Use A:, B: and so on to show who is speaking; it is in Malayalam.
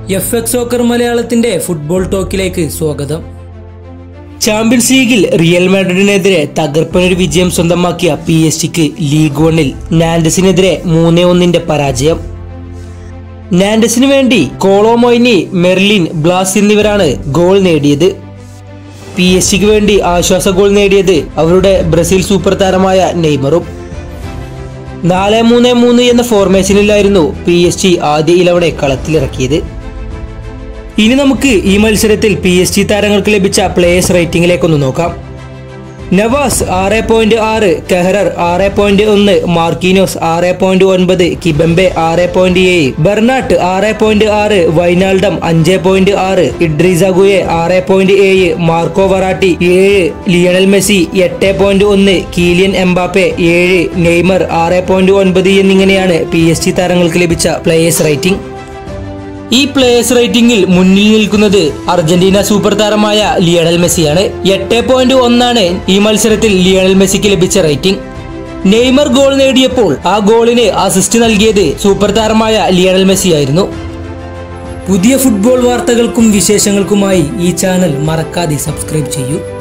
A: എഫ് എക്സ് സോക്കർ മലയാളത്തിന്റെ ഫുട്ബോൾ ടോക്കിലേക്ക് സ്വാഗതം ചാമ്പ്യൻസ് ലീഗിൽ റിയൽ മാഡ്രിഡിനെതിരെ തകർപ്പനൊരു വിജയം സ്വന്തമാക്കിയ പി എസ് ജിക്ക് ലീഗ് വണ്ണിൽ നാൻഡസിനെതിരെ മൂന്നേ ഒന്നിന്റെ പരാജയം നാൻഡസിന് വേണ്ടി കോളോമൊയ്നി മെർലിൻ ബ്ലാസ് എന്നിവരാണ് ഗോൾ നേടിയത് പി എസ് ജിക്ക് വേണ്ടി ആശ്വാസ ഗോൾ നേടിയത് അവരുടെ ബ്രസീൽ സൂപ്പർ താരമായ നെയ്മറും നാല് മൂന്ന് മൂന്ന് എന്ന ഫോർമേഷനിലായിരുന്നു പി എസ് ജി ആദ്യ ഇലവണെ കളത്തിലിറക്കിയത് ഇനി നമുക്ക് ഈ മത്സരത്തിൽ പി എസ് ജി താരങ്ങൾക്ക് ലഭിച്ച പ്ലേയേഴ്സ് റേറ്റിംഗിലേക്കൊന്ന് നോക്കാം നവാസ് ആറ് പോയിന്റ് ആറ് കെഹറർ ആറ് പോയിന്റ് ഒന്ന് മാർക്കീനോസ് ആറ് പോയിന്റ് ഒൻപത് കിബംബെ ആറ് പോയിന്റ് ഏഴ് ബെർണാട്ട് ആറ് പോയിന്റ് ആറ് വൈനാൾഡം അഞ്ച് പോയിന്റ് ആറ് ഇഡ്രീസഗുയെ ആറ് പോയിന്റ് ഏഴ് മാർക്കോ വറാട്ടി ഏഴ് ലിയണൽ മെസ്സി എട്ട് പോയിന്റ് ഒന്ന് കീലിയൻ എംബാപ്പെ ഏഴ് നെയ്മർ ആറ് പോയിന്റ് ഒൻപത് എന്നിങ്ങനെയാണ് പി എസ് ജി താരങ്ങൾക്ക് ലഭിച്ച പ്ലേയേഴ്സ് റേറ്റിംഗ് ഈ പ്ലേയേഴ്സ് റേറ്റിംഗിൽ മുന്നിൽ നിൽക്കുന്നത് അർജന്റീന സൂപ്പർ താരമായ ലിയണൽ മെസ്സിയാണ് എട്ട് പോയിന്റ് ഒന്നാണ് ഈ മത്സരത്തിൽ ലിയണൽ മെസ്സിക്ക് ലഭിച്ച റേറ്റിംഗ് നെയ്മർ ഗോൾ നേടിയപ്പോൾ ആ ഗോളിന് അസിസ്റ്റ് നൽകിയത് സൂപ്പർ താരമായ ലിയണൽ മെസ്സി ആയിരുന്നു പുതിയ ഫുട്ബോൾ വാർത്തകൾക്കും വിശേഷങ്ങൾക്കുമായി ഈ ചാനൽ മറക്കാതെ സബ്സ്ക്രൈബ് ചെയ്യൂ